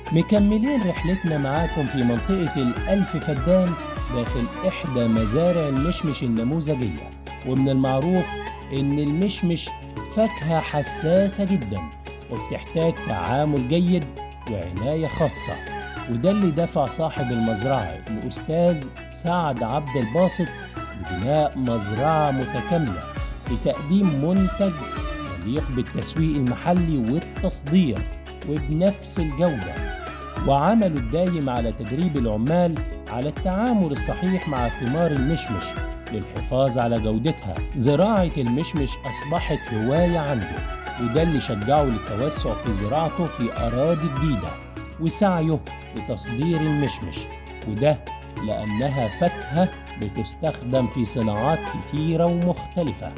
مكملين رحلتنا معاكم في منطقة الألف فدان داخل إحدى مزارع المشمش النموذجية ومن المعروف إن المشمش فاكهة حساسة جدا وبتحتاج تعامل جيد وعناية خاصة وده اللي دفع صاحب المزرعة الأستاذ سعد عبد الباسط لبناء مزرعة متكاملة لتقديم منتج يليق بالتسويق المحلي والتصدير وبنفس الجودة وعمله الدايم على تدريب العمال على التعامل الصحيح مع ثمار المشمش للحفاظ على جودتها زراعة المشمش أصبحت هواية عنده وده اللي شجعه للتوسع في زراعته في أراضي جديدة وسعيه لتصدير المشمش وده لأنها فاكهة بتستخدم في صناعات كتيرة ومختلفة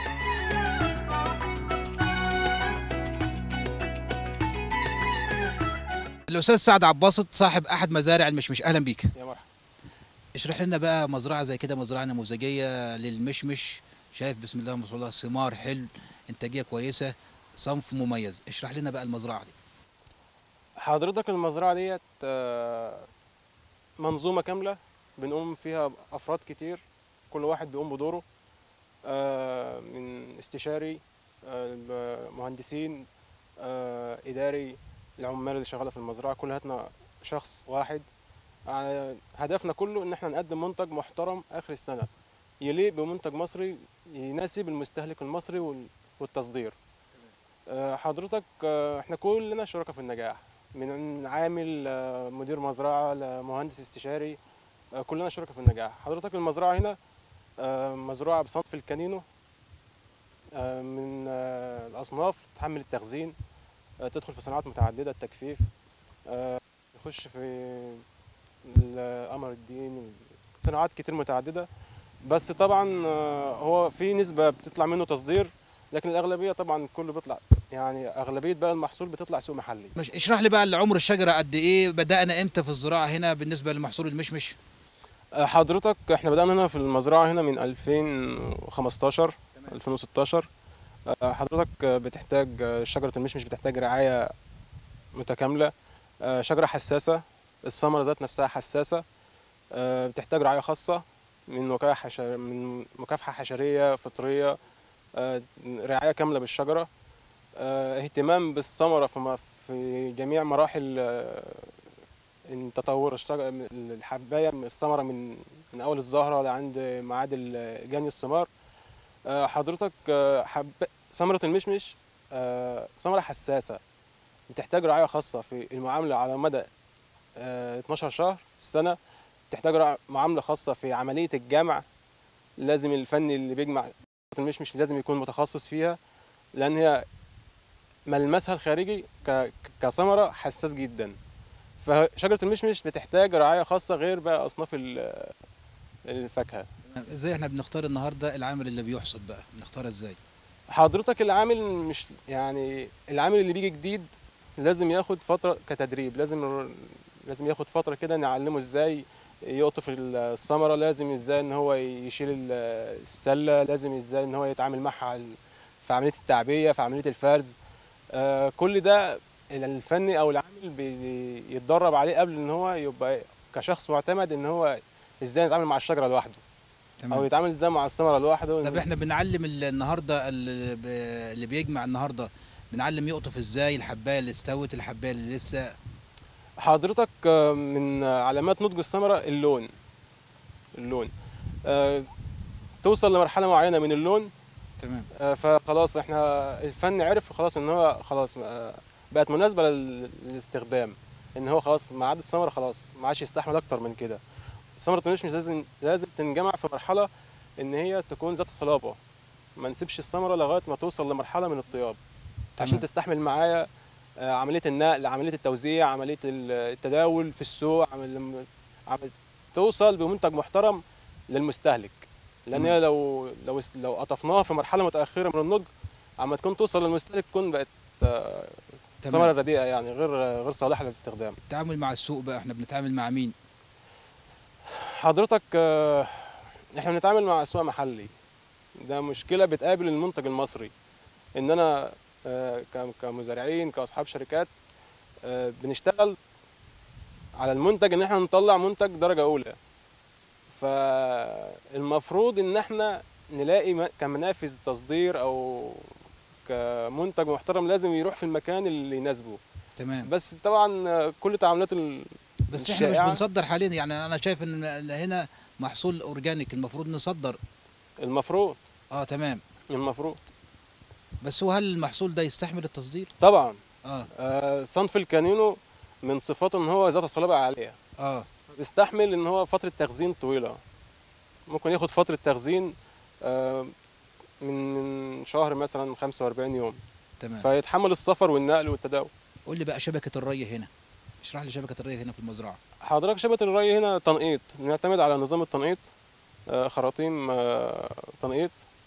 الاستاذ سعد عباسط صاحب احد مزارع المشمش اهلا بيك يا مرحبا اشرح لنا بقى مزرعه زي كده مزرعه نموذجيه للمشمش شايف بسم الله ما شاء الله ثمار حلو انتاجيه كويسه صنف مميز اشرح لنا بقى المزرعه دي حضرتك المزرعة ديت آه، منظومة كاملة بنقوم فيها أفراد كتير كل واحد بيقوم بدوره آه، من استشاري آه، مهندسين آه، إداري العمال اللي شغالة في المزرعة كل هاتنا شخص واحد آه، هدفنا كله إن احنا نقدم منتج محترم آخر السنة يليق بمنتج مصري يناسب المستهلك المصري وال- والتصدير آه، حضرتك آه، احنا كلنا شركاء في النجاح من عامل آه، مدير مزرعة لمهندس استشاري آه، كلنا شركاء في النجاح حضرتك المزرعة هنا آه، مزروعة بصنف الكانينو آه، من آه، الأصناف تحمل التخزين آه، تدخل في صناعات متعددة التجفيف آه، يخش في القمر الدين صناعات كتير متعددة بس طبعا آه، هو في نسبة بتطلع منه تصدير لكن الأغلبية طبعا كله بيطلع يعني أغلبية بقى المحصول بتطلع سوق محلي مش اشرح لي بقى عمر الشجره قد ايه بدانا امتى في الزراعه هنا بالنسبه لمحصول المشمش حضرتك احنا بدأنا هنا في المزرعة هنا من 2015 2016 آه، حضرتك بتحتاج شجرة المشمش بتحتاج رعاية متكاملة آه، شجرة حساسة الثمرة ذات نفسها حساسة آه، بتحتاج رعاية خاصة من وقاية حشر من مكافحة حشرية فطرية آه، رعاية كاملة بالشجرة آه، اهتمام بالثمرة في م- في جميع مراحل آه، التطور الشجرة الحباية من الثمرة من من أول الزهرة لعند ميعاد ال- جني الثمار آه، حضرتك آه، حب ثمرة المشمش آه، ثمرة حساسة بتحتاج رعاية خاصة في المعاملة على مدى آه، 12 شهر سنة بتحتاج رع- معاملة خاصة في عملية الجمع لازم الفني اللي بيجمع المشمش لازم يكون متخصص فيها لأن هي ملمسها الخارجي ك- كثمرة حساس جدا فشجرة المشمش بتحتاج رعاية خاصة غير بقى أصناف ال- الفاكهة ازاي احنا بنختار النهارده العامل اللي بيحصد بقى بنختار ازاي حضرتك العامل مش يعني العامل اللي بيجي جديد لازم ياخد فترة كتدريب لازم لازم ياخد فترة كده نعلمه ازاي يقطف الثمرة لازم ازاي ان هو يشيل ال- السلة لازم ازاي ان هو يتعامل معها على- في عملية التعبية في عملية الفرز آه، كل ده الفني او العامل بيتدرب عليه قبل ان هو يبقى كشخص معتمد ان هو ازاي يتعامل مع الشجرة لوحده او تمام يتعامل ازاي مع الثمرة لوحده طب احنا بنعلم ال- النهارده اللي ب- اللي بيجمع النهارده بنعلم يقطف ازاي الحبايه اللي استوت الحبايه اللي لسه حضرتك آه، من علامات نضج الثمرة اللون اللون آه، توصل لمرحلة معينة من اللون تمام آه، فخلاص احنا الفن عرف خلاص ان هو خلاص آه، بقت مناسبة لل- للاستخدام ان هو خلاص ميعاد الثمرة خلاص ما عادش يستحمل اكتر من كده ثمرة المشمش لازم لازم تنجمع في مرحلة ان هي تكون ذات صلابة ما نسيبش الثمرة لغاية ما توصل لمرحلة من الطياب عشان تمام. تستحمل معايا آه، عملية النقل عملية التوزيع عملية ال- التداول في السوق عمل عمل توصل بمنتج محترم للمستهلك لان تمام. هي لو لو لو قطفناها في مرحله متاخره من النضج عما تكون توصل للمستهلك تكون بقت آه، تمام. ثمره رديئه يعني غير غير صالحه للاستخدام التعامل مع السوق بقى احنا بنتعامل مع مين حضرتك آه، احنا بنتعامل مع اسواق محلي ده مشكله بتقابل المنتج المصري ان انا آه، ك- كمزارعين كاصحاب شركات آه، بنشتغل على المنتج ان احنا نطلع منتج درجه اولى فالمفروض ان احنا نلاقي م- كمنافذ تصدير او كمنتج محترم لازم يروح في المكان اللي يناسبه تمام بس طبعا كل تعاملات ال- بس احنا مش الشائعة. بنصدر حاليا يعني انا شايف ان هنا محصول اورجانيك المفروض نصدر المفروض اه تمام المفروض بس هو هل المحصول ده يستحمل التصدير طبعا اه آه، صنف الكانينو من صفاته ان هو ذات صلابه عاليه اه بيستحمل ان هو فتره تخزين طويله ممكن ياخد فتره تخزين آه، من من شهر مثلا 45 يوم تمام فيتحمل السفر والنقل والتداول قول لي بقى شبكه الري هنا اشرح لي شبكه الري هنا في المزرعه حضرتك شبكه الري هنا تنقيط بنعتمد على نظام التنقيط آه، خراطيم آه، تنقيط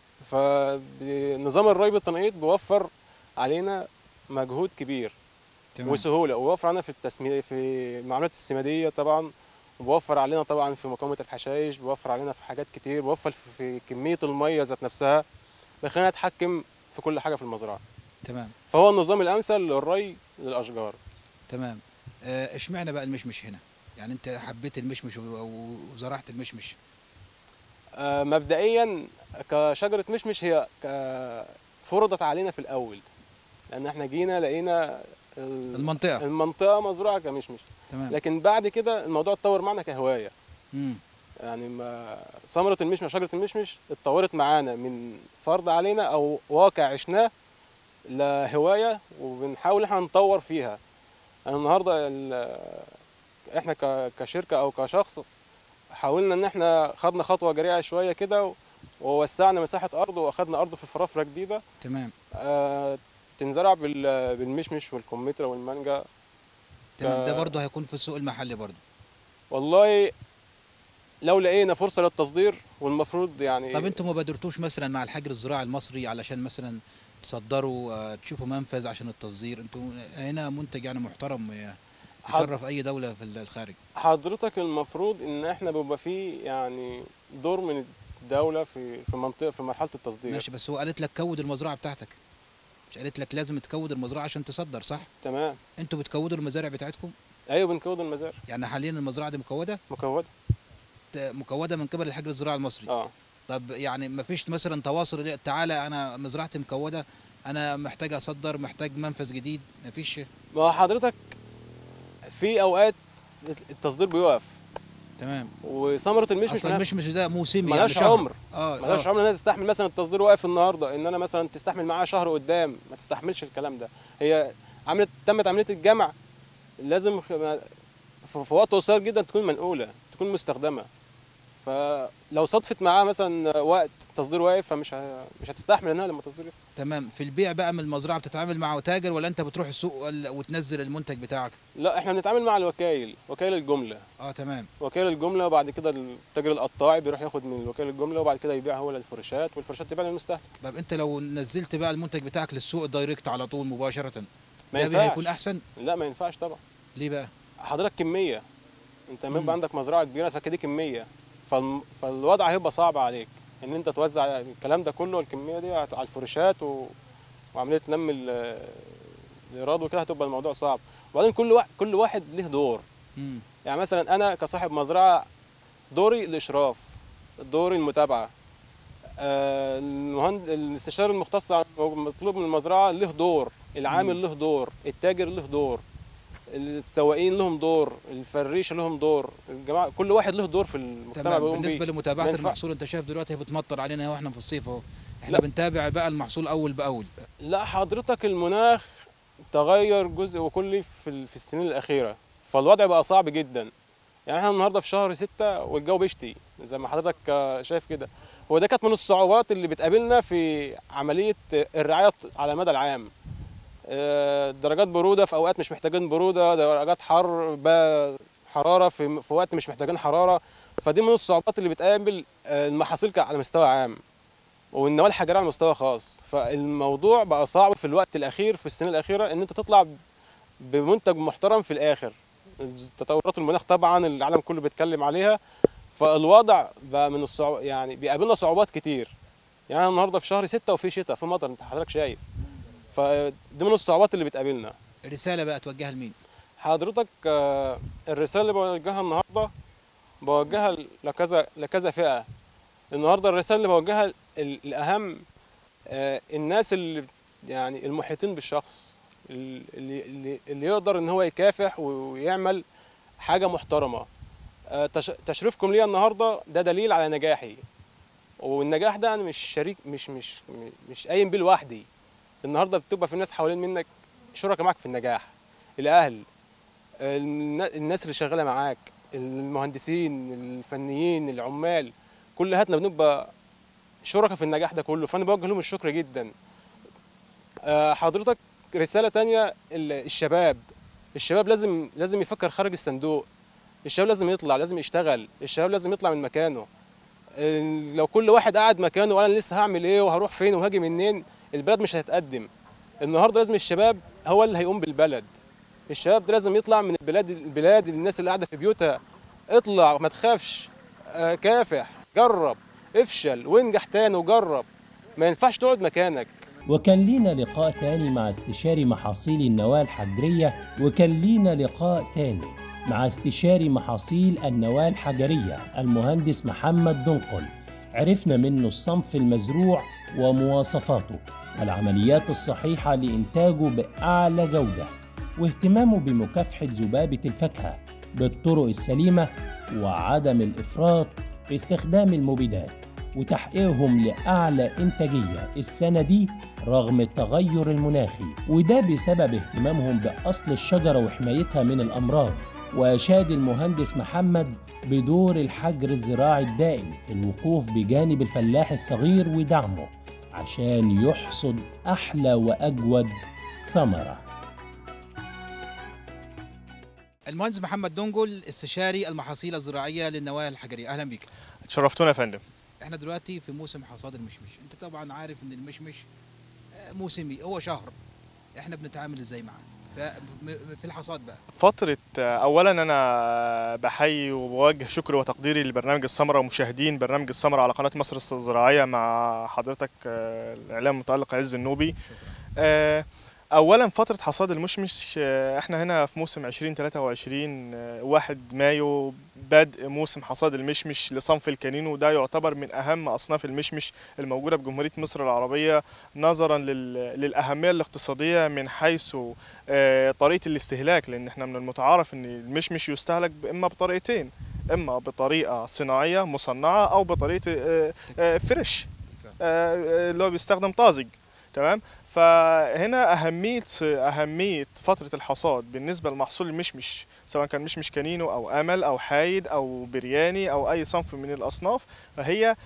فنظام الري بالتنقيط بيوفر علينا مجهود كبير وسهوله وبيوفر علينا في التسميد في المعاملات السماديه طبعا وبيوفر علينا طبعا في مقاومه الحشائش بيوفر علينا في حاجات كتير بيوفر في- في كميه الميه ذات نفسها بيخلينا نتحكم في كل حاجه في المزرعه تمام فهو النظام الامثل للري للاشجار تمام آه، اشمعنى بقى المشمش هنا يعني انت حبيت المشمش و- و- وزرعت المشمش آه، مبدئيا كشجره مشمش هي ك- فرضت علينا في الاول لان احنا جينا لقينا ال- المنطقه المنطقه مزروعه كمشمش تمام لكن بعد كده الموضوع اتطور معنا كهوايه مم. يعني ما ثمرة المشمش شجرة المشمش اتطورت معانا من فرض علينا أو واقع عشناه لهواية وبنحاول احنا نطور فيها أنا النهاردة ال- احنا ك- كشركة أو كشخص حاولنا إن احنا خدنا خطوة جريئة شوية كده ووسعنا مساحة أرض وأخدنا أرض في فرافرة جديدة تمام آه، تنزرع بال- بالمشمش والكمثرى والمانجا تمام ده ك- برضه هيكون في السوق المحلي برضه والله لو لقينا فرصة للتصدير والمفروض يعني طب انتوا ما بادرتوش مثلا مع الحجر الزراعي المصري علشان مثلا تصدروا آه، تشوفوا منفذ عشان التصدير انتوا هنا منتج يعني محترم آه، حض- يشرف اي دوله في الخارج حضرتك المفروض ان احنا بيبقى فيه يعني دور من الدوله في في منطقه في مرحله التصدير ماشي بس هو قالت لك كود المزرعه بتاعتك مش قالت لك لازم تكود المزرعه عشان تصدر صح تمام انتوا بتكودوا المزارع بتاعتكم ايوه بنكود المزارع يعني حاليا المزرعه دي مكوده مكوده ت- مكوده من قبل الحجر الزراعي المصري اه طب يعني ما فيش مثلا تواصل ليه؟ تعالى انا مزرعتي مكوده انا محتاج اصدر محتاج منفذ جديد ما فيش ما هو حضرتك في اوقات التصدير بيقف تمام وثمره المشمش اصلا ملها- المشمش ده موسمي يعني ملهاش شهر. عمر اه ملهاش آه. عمر انها تستحمل مثلا التصدير واقف النهارده ان انا مثلا تستحمل معاها شهر قدام ما تستحملش الكلام ده هي عملت تمت عمليه الجمع لازم خ- ما- في في وقت قصير جدا تكون منقوله تكون مستخدمه فلو صدفت معاها مثلا وقت تصدير واقف فمش ه- مش هتستحمل انها لما تصدير يقف. تمام في البيع بقى من المزرعه بتتعامل مع تاجر ولا انت بتروح السوق ولا- وتنزل المنتج بتاعك لا احنا بنتعامل مع الوكايل وكايل الجمله اه تمام وكايل الجمله وبعد كده التاجر القطاعي بيروح ياخد من الوكاله الجمله وبعد كده يبيع هو للفرشات والفرشات تبيع للمستهلك طب انت لو نزلت بقى المنتج بتاعك للسوق دايركت على طول مباشره ما ده ينفعش هيكون احسن لا ما ينفعش طبعا ليه بقى حضرتك كميه انت لما مم. يبقى عندك مزرعه كبيره فكده كميه فالم... فالوضع هيبقى صعب عليك ان انت توزع الكلام ده كله الكميه دي على الفرشات و... وعمليه لم ال- الايراد وكده هتبقى الموضوع صعب وبعدين كل واحد كل واحد له دور مم. يعني مثلا انا كصاحب مزرعه دوري الاشراف دوري المتابعه آه، المهند... الاستشاري المختص عن مطلوب من المزرعه له دور العامل له دور التاجر له دور السواقين لهم دور الفريش لهم دور الجماعه كل واحد له دور في المجتمع تمام بيقوم بالنسبه بيه. لمتابعه ما ينفع- المحصول انت شايف دلوقتي هي بتمطر علينا واحنا في الصيف اهو احنا لا. بنتابع بقى المحصول اول باول لا حضرتك المناخ تغير جزء وكلي في ال- في السنين الاخيره فالوضع بقى صعب جدا يعني احنا النهارده في شهر ستة والجو بيشتي زي ما حضرتك آه، شايف كده هو ده كانت من الصعوبات اللي بتقابلنا في عمليه الرعايه على المدى العام آه، درجات بروده في اوقات مش محتاجين بروده درجات حر بقى حراره في في وقت مش محتاجين حراره فدي من الصعوبات اللي بتقابل آه، المحاصيل ك- على مستوى عام والنواه الحجريه على مستوى خاص فالموضوع بقى صعب في الوقت الاخير في السنه الاخيره ان انت تطلع بمنتج محترم في الاخر تطورات المناخ طبعا العالم كله بيتكلم عليها فالوضع بقى من الصعوبات يعني بيقابلنا صعوبات كتير يعني أنا النهارده في شهر ستة وفي شتاء في مطر انت حضرتك شايف فدي من الصعوبات اللي بتقابلنا رساله بقى توجهها لمين حضرتك آه، الرسالة اللي بوجهها النهاردة بوجهها لكذا لكذا فئة النهاردة الرسالة اللي بوجهها ال- الأهم آه، الناس اللي يعني المحيطين بالشخص اللي, اللي, اللي يقدر إن هو يكافح ويعمل حاجة محترمة آه، تش- تشريفكم ليا النهاردة ده دليل على نجاحي والنجاح ده أنا مش شريك مش مش مش قايم بيه لوحدي النهارده بتبقى في ناس حوالين منك شركاء معاك في النجاح الاهل النا- الناس اللي شغاله معاك المهندسين الفنيين العمال كل هاتنا بنبقى شركاء في النجاح ده كله فانا بوجه لهم الشكر جدا آه، حضرتك رساله تانية ال- الشباب الشباب لازم لازم يفكر خارج الصندوق الشباب لازم يطلع لازم يشتغل الشباب لازم يطلع من مكانه ال- لو كل واحد قاعد مكانه وانا لسه هعمل ايه وهروح فين وهاجي منين البلد مش هتتقدم النهارده لازم الشباب هو اللي هيقوم بالبلد الشباب ده لازم يطلع من البلاد البلاد الناس اللي قاعده في بيوتها اطلع ما تخافش آه، كافح جرب افشل وانجح تاني وجرب ما ينفعش تقعد مكانك وكان لينا لقاء تاني مع استشاري محاصيل النواة الحجرية وكان لينا لقاء تاني مع استشاري محاصيل النواة الحجرية المهندس محمد دنقل عرفنا منه الصنف المزروع ومواصفاته والعمليات الصحيحة لإنتاجه بأعلى جودة واهتمامه بمكافحة ذبابة الفاكهة بالطرق السليمة وعدم الإفراط في استخدام المبيدات وتحقيقهم لأعلى إنتاجية السنة دي رغم التغير المناخي وده بسبب اهتمامهم بأصل الشجرة وحمايتها من الأمراض وأشاد المهندس محمد بدور الحجر الزراعي الدائم في الوقوف بجانب الفلاح الصغير ودعمه عشان يحصد أحلى وأجود ثمرة المهندس محمد دنجل استشاري المحاصيل الزراعيه للنوايا الحجريه اهلا بيك شرفتونا يا فندم احنا دلوقتي في موسم حصاد المشمش انت طبعا عارف ان المشمش آه، موسمي هو شهر احنا بنتعامل ازاي معاه ف- م- م- في الحصاد بقى فترة أولا أنا بحيي وبوجه شكري وتقديري لبرنامج السمرة ومشاهدين برنامج السمرة على قناة مصر الزراعية مع حضرتك آه، الإعلام المتألق عز النوبي شكرا آه، اولا فتره حصاد المشمش آه، احنا هنا في موسم 2023 آه، 1 مايو بدء موسم حصاد المشمش لصنف الكانينو وده يعتبر من اهم اصناف المشمش الموجوده بجمهوريه مصر العربيه نظرا لل- للاهميه الاقتصاديه من حيث آه، طريقه الاستهلاك لان احنا من المتعارف ان المشمش يستهلك اما بطريقتين اما بطريقه صناعيه مصنعه او بطريقه آه، آه، فريش آه، آه، اللي هو بيستخدم طازج تمام فهنا أهمية أهمية فترة الحصاد بالنسبة لمحصول المشمش سواء كان مشمش كانينو أو أمل أو حايد أو برياني أو أي صنف من الأصناف فهي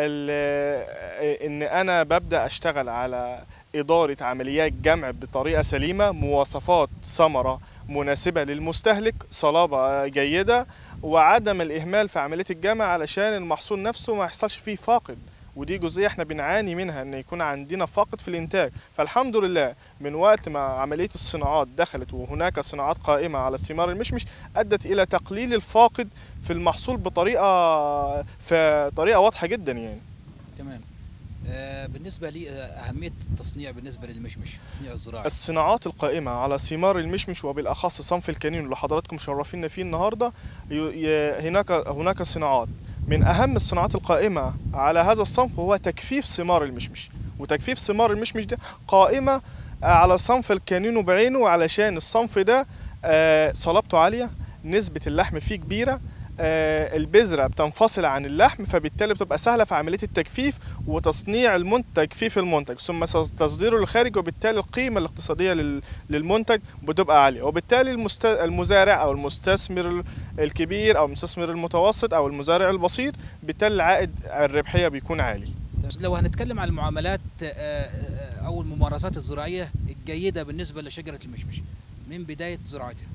ال- إن أنا ببدأ أشتغل على إدارة عمليات جمع بطريقة سليمة مواصفات ثمرة مناسبة للمستهلك صلابة جيدة وعدم الإهمال في عملية الجمع علشان المحصول نفسه ما يحصلش فيه فاقد ودي جزئيه احنا بنعاني منها ان يكون عندنا فاقد في الانتاج فالحمد لله من وقت ما عمليه الصناعات دخلت وهناك صناعات قائمه على ثمار المشمش ادت الى تقليل الفاقد في المحصول بطريقه في طريقه واضحه جدا يعني تمام آه بالنسبه لي آه اهميه التصنيع بالنسبه للمشمش التصنيع الزراعي الصناعات القائمة على ثمار المشمش وبالأخص صنف الكانين اللي حضراتكم شرفينا فيه النهاردة ي- ي- هناك هناك صناعات من أهم الصناعات القائمة على هذا الصنف هو تجفيف ثمار المشمش وتجفيف ثمار المشمش ده قائمة على صنف الكانينو بعينه علشان الصنف ده آه، صلابته عالية نسبة اللحم فيه كبيرة آه، البذرة بتنفصل عن اللحم فبالتالي بتبقى سهلة في عملية التجفيف وتصنيع المنتج تجفيف المنتج ثم تصديره للخارج وبالتالي القيمة الاقتصادية لل- للمنتج بتبقى عالية وبالتالي المست... المزارع أو المستثمر الكبير أو المستثمر المتوسط أو المزارع البسيط بالتالي العائد الربحية بيكون عالي لو هنتكلم عن المعاملات آه، آه، او الممارسات الزراعيه الجيده بالنسبه لشجره المشمش من بدايه زراعتها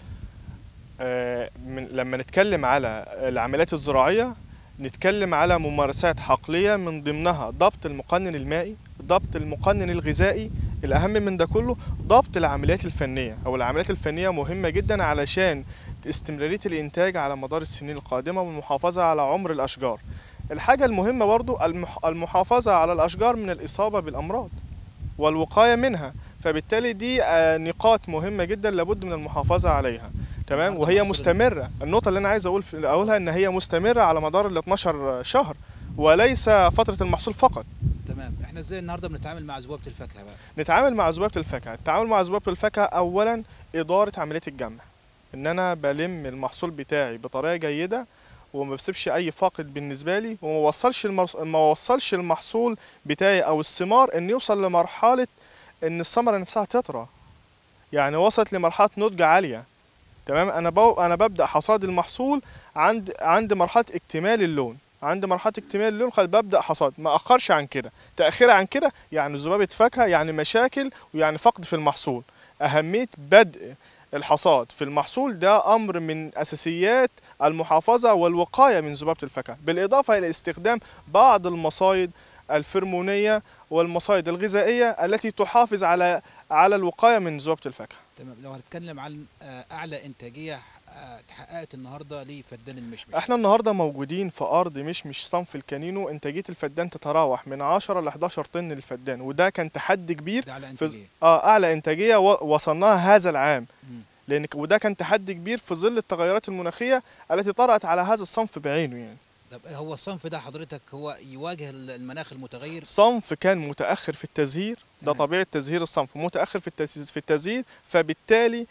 آه، من لما نتكلم على العمليات الزراعية نتكلم على ممارسات حقلية من ضمنها ضبط المقنن المائي ضبط المقنن الغذائي الأهم من ده كله ضبط العمليات الفنية أو العمليات الفنية مهمة جدا علشان استمرارية الإنتاج على مدار السنين القادمة والمحافظة على عمر الأشجار الحاجة المهمة برضو المح- المحافظة على الأشجار من الإصابة بالأمراض والوقاية منها فبالتالي دي آه، نقاط مهمه جدا لابد من المحافظه عليها تمام النهاردة وهي محصول مستمره النقطه اللي انا عايز اقول في اقولها ان هي مستمره على مدار ال 12 شهر وليس فتره المحصول فقط تمام احنا ازاي النهارده بنتعامل مع ذبابه الفاكهه بقى نتعامل مع ذبابه الفاكهه التعامل مع ذبابه الفاكهه اولا اداره عمليه الجمع ان انا بلم المحصول بتاعي بطريقه جيده وما بسيبش اي فاقد بالنسبه لي وما وصلش المرس... ما وصلش المحصول بتاعي او الثمار ان يوصل لمرحله ان الثمره نفسها تطرى يعني وصلت لمرحله نضج عاليه تمام انا بو... انا ببدا حصاد المحصول عند عند مرحله اكتمال اللون عند مرحله اكتمال اللون خل ببدا حصاد ما اخرش عن كده تاخير عن كده يعني ذبابه فاكهه يعني مشاكل ويعني فقد في المحصول اهميه بدء الحصاد في المحصول ده امر من اساسيات المحافظه والوقايه من ذبابه الفاكهه بالاضافه الى استخدام بعض المصايد الفرمونيه والمصايد الغذائيه التي تحافظ على على الوقايه من ذبابه الفاكهه تمام لو هنتكلم عن آه، اعلى انتاجيه آه، اتحققت النهارده لفدان المشمش احنا النهارده موجودين في ارض مشمش صنف الكانينو انتاجيه الفدان تتراوح من 10 ل 11 طن للفدان وده كان تحدي كبير ده على في ز- انتاجيه اه اعلى انتاجيه و- وصلناها هذا العام مم. لان ك- وده كان تحدي كبير في ظل التغيرات المناخيه التي طرأت على هذا الصنف بعينه يعني طب هو الصنف ده حضرتك هو يواجه المناخ المتغير صنف كان متاخر في التزهير ده تمام. طبيعه تزهير الصنف متاخر في التز- في التزهير فبالتالي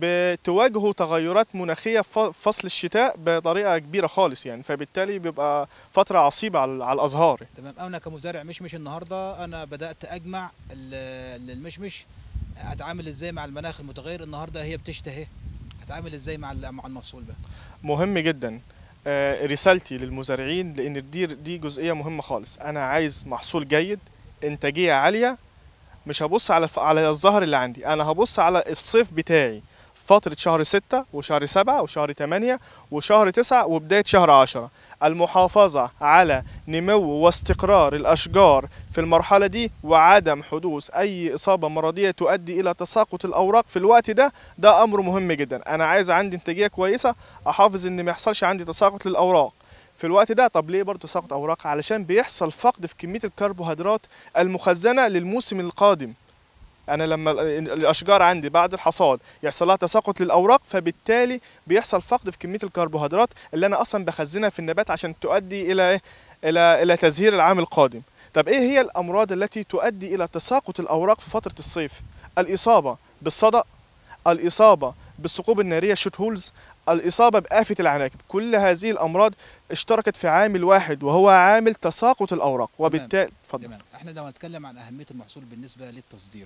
بتواجهه تغيرات مناخيه ف- فصل الشتاء بطريقه كبيره خالص يعني فبالتالي بيبقى فتره عصيبه على على الازهار تمام انا كمزارع مشمش النهارده انا بدات اجمع ال- المشمش اتعامل ازاي مع المناخ المتغير النهارده هي بتشتهي اتعامل ازاي مع ال- مع المحصول ده مهم جدا آه، رسالتي للمزارعين لان دي دي جزئيه مهمه خالص انا عايز محصول جيد انتاجيه عاليه مش هبص على الف- على الظهر اللي عندي انا هبص على الصيف بتاعي فترة شهر ستة وشهر سبعة وشهر تمانية وشهر تسعة وبداية شهر عشرة المحافظة على نمو واستقرار الأشجار في المرحلة دي وعدم حدوث أي إصابة مرضية تؤدي إلى تساقط الأوراق في الوقت ده ده أمر مهم جدا أنا عايز عندي انتاجية كويسة أحافظ إن ما يحصلش عندي تساقط للأوراق في الوقت ده طب ليه برضه تساقط أوراق علشان بيحصل فقد في كمية الكربوهيدرات المخزنة للموسم القادم انا لما ال- الاشجار عندي بعد الحصاد يحصل لها تساقط للاوراق فبالتالي بيحصل فقد في كميه الكربوهيدرات اللي انا اصلا بخزنها في النبات عشان تؤدي الى إيه؟ الى الى تزهير العام القادم طب ايه هي الامراض التي تؤدي الى تساقط الاوراق في فتره الصيف الاصابه بالصدأ الاصابه بالثقوب الناريه شوت هولز الاصابه بافه العناكب كل هذه الامراض اشتركت في عامل واحد وهو عامل تساقط الاوراق وبالتالي اتفضل تمام احنا لو هنتكلم عن اهميه المحصول بالنسبه للتصدير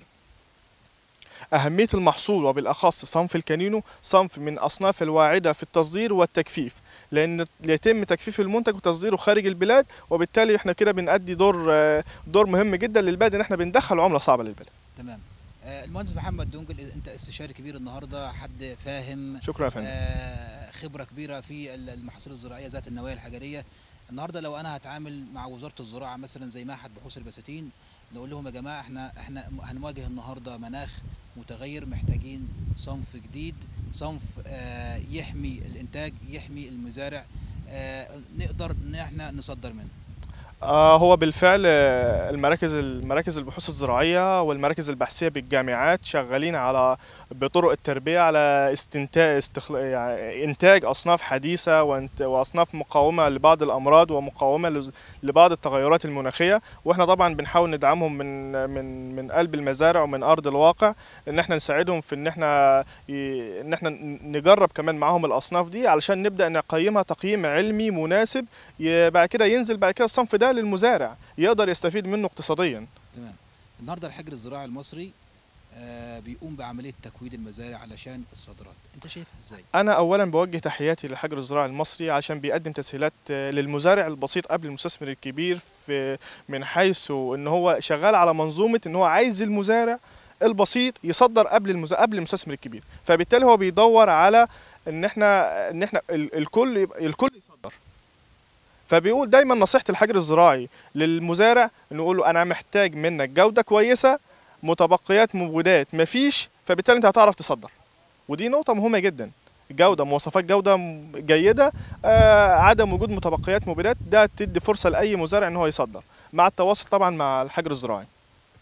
أهمية المحصول وبالأخص صنف الكانينو صنف من أصناف الواعدة في التصدير والتجفيف لأن يتم تجفيف المنتج وتصديره خارج البلاد وبالتالي احنا كده بنأدي دور آه، دور مهم جدا للبلد إن احنا بندخل عملة صعبة للبلد تمام آه، المهندس محمد دونجل انت استشاري كبير النهارده حد فاهم شكرا يا فندم آه، خبره كبيره في ال- المحاصيل الزراعيه ذات النوايا الحجريه النهارده لو انا هتعامل مع وزاره الزراعه مثلا زي معهد بحوث البساتين نقول لهم يا جماعه احنا احنا هنواجه النهارده مناخ متغير محتاجين صنف جديد صنف آه، يحمي الانتاج يحمي المزارع آه، نقدر ان احنا نصدر منه آه هو بالفعل آه، المراكز المراكز البحوث الزراعية والمراكز البحثية بالجامعات شغالين على بطرق التربية على استنتاج استخل... يعني إنتاج أصناف حديثة وانت... وأصناف مقاومة لبعض الأمراض ومقاومة لز... لبعض التغيرات المناخية وإحنا طبعا بنحاول ندعمهم من من من قلب المزارع ومن أرض الواقع إن إحنا نساعدهم في إن إحنا ي... إن إحنا نجرب كمان معاهم الأصناف دي علشان نبدأ نقيمها تقييم علمي مناسب ي- بعد كده ينزل بعد كده الصنف ده للمزارع يقدر يستفيد منه اقتصاديا تمام النهارده الحجر الزراعي المصري آه، بيقوم بعمليه تكوين المزارع علشان الصادرات انت شايفها ازاي انا اولا بوجه تحياتي للحجر الزراعي المصري عشان بيقدم تسهيلات آه، للمزارع البسيط قبل المستثمر الكبير في من حيث ان هو شغال على منظومه ان هو عايز المزارع البسيط يصدر قبل المزا... قبل المستثمر الكبير فبالتالي هو بيدور على ان احنا ان احنا ال- الكل يبقى الكل يصدر فبيقول دايما نصيحه الحجر الزراعي للمزارع انه يقول له انا محتاج منك جوده كويسه متبقيات مبيدات مفيش فبالتالي انت هتعرف تصدر ودي نقطه مهمه جدا جوده مواصفات جوده م- جيده آه عدم وجود متبقيات مبيدات ده تدي فرصه لاي مزارع ان هو يصدر مع التواصل طبعا مع الحجر الزراعي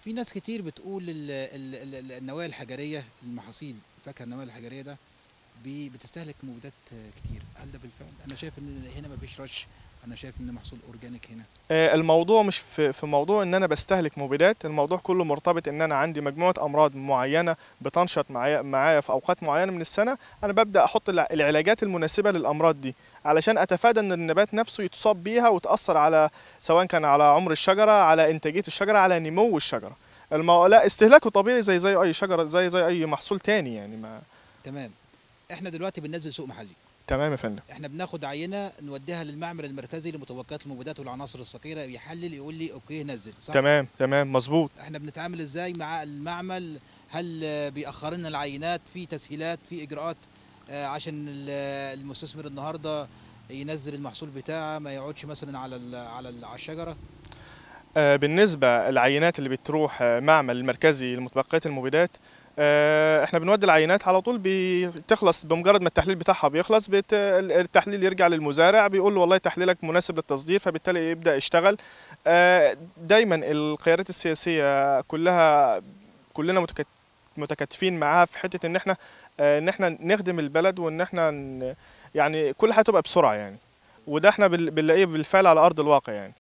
في ناس كتير بتقول ال- ال- ال- ال- النوايا الحجريه المحاصيل الفاكهه النوايا الحجريه ده بي- بتستهلك مبيدات آه، كتير هل ده بالفعل انا شايف ان هنا مفيش رش انا شايف ان محصول اورجانيك هنا آه، الموضوع مش في في موضوع ان انا بستهلك مبيدات الموضوع كله مرتبط ان انا عندي مجموعه امراض معينه بتنشط معايا معايا في اوقات معينه من السنه انا ببدا احط الع- العلاجات المناسبه للامراض دي علشان اتفادى ان النبات نفسه يتصاب بيها وتاثر على سواء كان على عمر الشجره على انتاجيه الشجره على نمو الشجره المو... لا استهلاكه طبيعي زي زي اي شجره زي زي اي محصول تاني يعني ما تمام احنا دلوقتي بننزل سوق محلي تمام يا فندم احنا بناخد عينه نوديها للمعمل المركزي لمتوقعات المبيدات والعناصر الثقيله يحلل يقول لي اوكي نزل صح تمام تمام مظبوط احنا بنتعامل ازاي مع المعمل هل آه، بيأخر لنا العينات في تسهيلات في اجراءات آه، عشان ال- المستثمر النهارده ينزل المحصول بتاعه ما يقعدش مثلا على ال على ال على الشجره آه، بالنسبة العينات اللي بتروح آه، معمل المركزي لمتبقيات المبيدات آه، احنا بنودي العينات على طول بتخلص بمجرد ما التحليل بتاعها بيخلص بت... التحليل يرجع للمزارع بيقول له والله تحليلك مناسب للتصدير فبالتالي يبدأ يشتغل آه، دايما القيادات السياسية كلها كلنا متكت... متكاتفين معاها في حتة ان احنا آه، ان احنا نخدم البلد وان احنا ن... يعني كل حاجة تبقى بسرعة يعني وده احنا بال- بنلاقيه بالفعل على ارض الواقع يعني